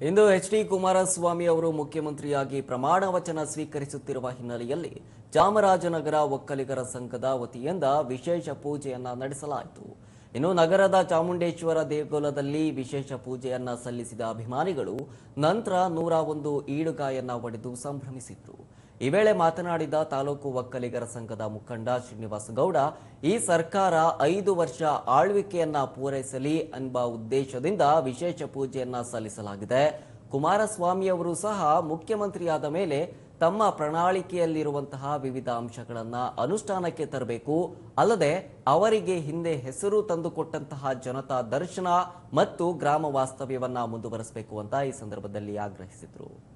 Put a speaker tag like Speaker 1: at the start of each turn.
Speaker 1: ಇಂದು H D Kumaraswamy ಅವರು ಮುಖ್ಯಮಂತ್ರಿಯಾಗಿ ಪ್ರಮಾಣ ವಚನ ಸ್ವೀಕರಿಸುತ್ತಿರುವ ಹಿನ್ನೆಲೆಯಲ್ಲಿ ಚಾಮರಾಜನಗರ ಒಕ್ಕಲಿಗರ ಸಂಘದ ವತಿಯಿಂದ ವಿಶೇಷ ಪೂಜೆಯನ್ನ ನಡೆಸಲಾಯಿತು ಇನ್ನು ನಗರದ ಚಾಮುಂಡೇಶ್ವರ ದೇಗುಲದಲ್ಲಿ ವಿಶೇಷ ಪೂಜೆಯನ್ನ ಸಲ್ಲಿಸಿದ ಅಭಿಮಾನಿಗಳು ನಂತರ ನೂರ ಒಂದು ಈಡುಗಾಯನ್ನ ಒಡೆದು ಸಂಭ್ರಮಿಸಿದ್ರು ಈ ವೇಳೆ ಮಾತನಾಡಿದ ತಾಲೂಕು ಒಕ್ಕಲಿಗರ ಸಂಘದ ಮುಖಂಡ ಶ್ರೀನಿವಾಸ ಗೌಡ ಈ ಸರ್ಕಾರ ಐದು ವರ್ಷ ಆಳ್ವಿಕೆಯನ್ನ ಪೂರೈಸಲಿ ಎಂಬ ಉದ್ದೇಶದಿಂದ ವಿಶೇಷ ಪೂಜೆಯನ್ನ ಸಲ್ಲಿಸಲಾಗಿದೆ ಕುಮಾರಸ್ವಾಮಿ ಅವರು ಸಹ ಮುಖ್ಯಮಂತ್ರಿಯಾದ ಮೇಲೆ ತಮ್ಮ ಪ್ರಣಾಳಿಕೆಯಲ್ಲಿರುವಂತಹ ವಿವಿಧ ಅಂಶಗಳನ್ನ ಅನುಷ್ಠಾನಕ್ಕೆ ತರಬೇಕು ಅಲ್ಲದೆ ಅವರಿಗೆ ಹಿಂದೆ ಹೆಸರು ತಂದುಕೊಟ್ಟಂತಹ ಜನತಾ ದರ್ಶನ ಮತ್ತು ಗ್ರಾಮ ವಾಸ್ತವ್ಯವನ್ನ ಮುಂದುವರಿಸಬೇಕು ಅಂತ ಈ ಸಂದರ್ಭದಲ್ಲಿ ಆಗ್ರಹಿಸಿದ್ರು